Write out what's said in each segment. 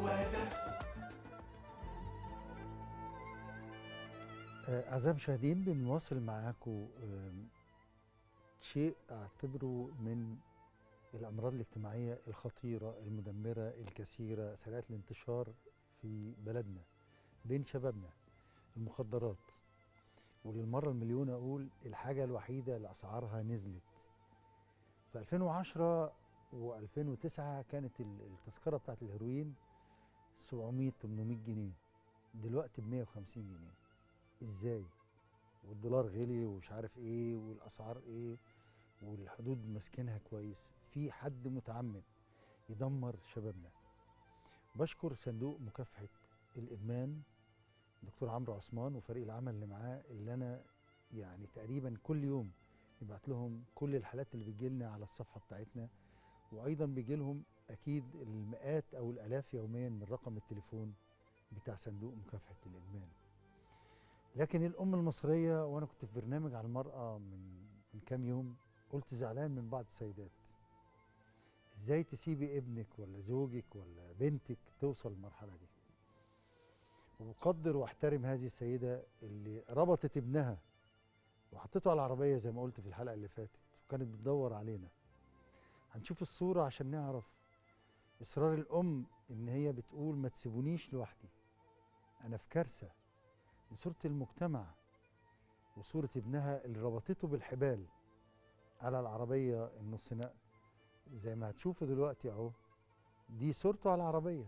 سواده آه، أعزائي المشاهدين بنواصل معاكم آم، شيء أعتبره من الأمراض الاجتماعية الخطيرة المدمرة الكثيرة سريعة الانتشار في بلدنا بين شبابنا المخدرات وللمرة المليون أقول الحاجة الوحيدة اللي أسعارها نزلت في 2010 و2009 كانت ال- التذكرة بتاعت الهيروين 700 800 جنيه دلوقتي ب 150 جنيه ازاي والدولار غلي ومش عارف ايه والاسعار ايه والحدود ماسكينها كويس في حد متعمد يدمر شبابنا بشكر صندوق مكافحه الادمان دكتور عمرو عثمان وفريق العمل اللي معاه اللي انا يعني تقريبا كل يوم نبعت لهم كل الحالات اللي بتجي لنا على الصفحه بتاعتنا وايضا بيجي لهم اكيد المئات او الالاف يوميا من رقم التليفون بتاع صندوق مكافحه الادمان لكن الام المصريه وانا كنت في برنامج على المراه من من كام يوم قلت زعلان من بعض السيدات ازاي تسيبي ابنك ولا زوجك ولا بنتك توصل للمرحله دي وبقدر واحترم هذه السيده اللي ربطت ابنها وحطيته على العربيه زي ما قلت في الحلقه اللي فاتت وكانت بتدور علينا هنشوف الصوره عشان نعرف اصرار الام ان هي بتقول ما تسيبونيش لوحدي انا في كارثه دي صورة المجتمع وصورة ابنها اللي ربطته بالحبال على العربية النص نقل زي ما هتشوفوا دلوقتي اهو دي صورته على العربية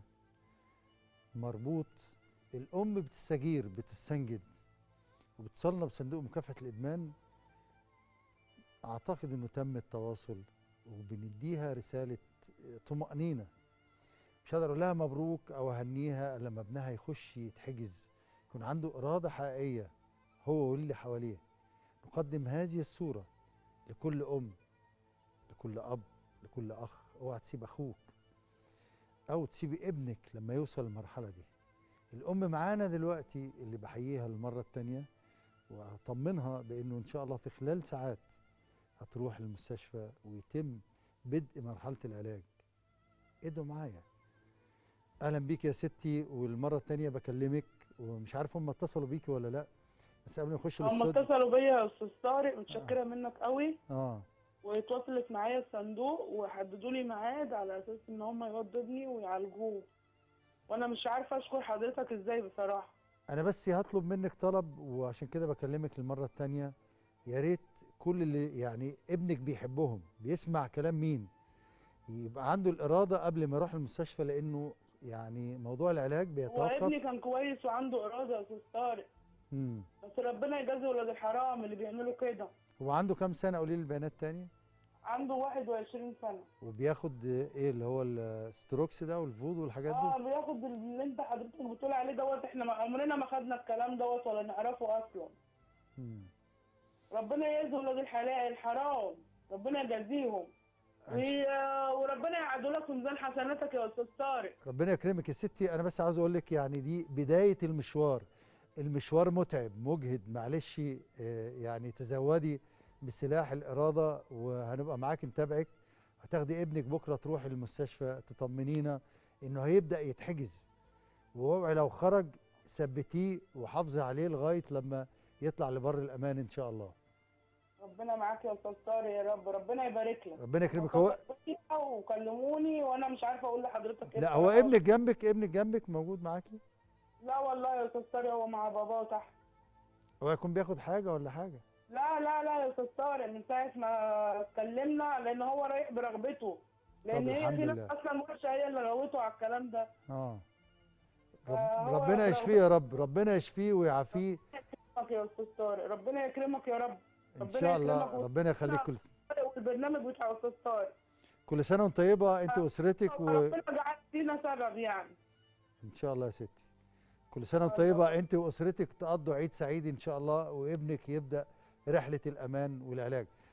مربوط الأم بتستجير بتستنجد وبتصلنا بصندوق مكافحة الإدمان أعتقد إنه تم التواصل وبنديها رسالة طمأنينة مش هقدر أقول لها مبروك أو أهنيها لما ابنها يخش يتحجز يكون عنده إرادة حقيقية هو واللي حواليه نقدم هذه الصورة لكل أم لكل أب لكل أخ اوعى تسيب أخوك أو تسيب ابنك لما يوصل المرحلة دي الأم معانا دلوقتي اللي بحييها المرة التانية وأطمنها بأنه إن شاء الله في خلال ساعات هتروح المستشفى ويتم بدء مرحلة العلاج ادوا معايا اهلا بيك يا ستي والمره الثانيه بكلمك ومش عارف هم اتصلوا بيكي ولا لا بس قبل ما نخش هم للصوت اتصلوا بيا يا استاذ طارق متشكره منك قوي اه واتواصلت معايا الصندوق وحددوا لي ميعاد على اساس ان هم يودوا ابني ويعالجوه وانا مش عارفه اشكر حضرتك ازاي بصراحه انا بس هطلب منك طلب وعشان كده بكلمك للمره الثانيه يا ريت كل اللي يعني ابنك بيحبهم بيسمع كلام مين يبقى عنده الاراده قبل ما يروح المستشفى لانه يعني موضوع العلاج هو ابني بيتوقف كان كويس وعنده اراده يا استاذ طارق امم بس ربنا يجازي ولاد الحرام اللي بيعملوا كده هو عنده كام سنه قولي لي البيانات تاني عنده 21 سنه وبياخد ايه اللي هو الستروكس ده والفود والحاجات دي اه بياخد اللي انت حضرتك بتقول عليه دوت احنا ما- عمرنا ما خدنا الكلام دوت ولا نعرفه اصلا مم. ربنا يجزي ولاد الحلال الحرام ربنا يجازيهم و- وربنا يعدوا لك في ميزان حسناتك يا استاذ طارق ربنا يكرمك يا ستي انا بس عاوز اقول لك يعني دي بدايه المشوار المشوار متعب مجهد معلش آه، يعني تزودي بسلاح الاراده وهنبقى معاك نتابعك هتاخدي ابنك بكره تروحي المستشفى تطمنينا انه هيبدا يتحجز واوعي لو خرج ثبتيه وحافظي عليه لغايه لما يطلع لبر الامان ان شاء الله ربنا معاك يا استاذ طارق يا رب ربنا يبارك لك ربنا يكرمك هو وكلموني وانا مش عارفه اقول لحضرتك ايه لا هو بصراحة. ابنك جنبك ابنك جنبك موجود معاكي لا والله يا استاذ طارق هو مع باباه تحت هو يكون بياخد حاجه ولا حاجه لا لا لا يا استاذ طارق من ساعه ما اتكلمنا لان هو رايح برغبته لان طب هي الحمد في ناس لله. اصلا وحشه هي اللي روته على الكلام ده اه آه، رب هو ربنا رب- يشفيه يا رب ربنا يشفيه ويعافيه يكرمك يا استاذ طارق ربنا يكرمك يا رب ان ربنا شاء الله يكرمك ربنا يخليك كل والبرنامج بتاع استاذ طارق كل سنه وانت طيبه انت واسرتك وان ربنا جعل فينا سبب يعني شاء الله يا ستي كل سنه وانت طيبه انت واسرتك تقضوا عيد سعيد ان شاء الله وابنك يبدا رحله الامان والعلاج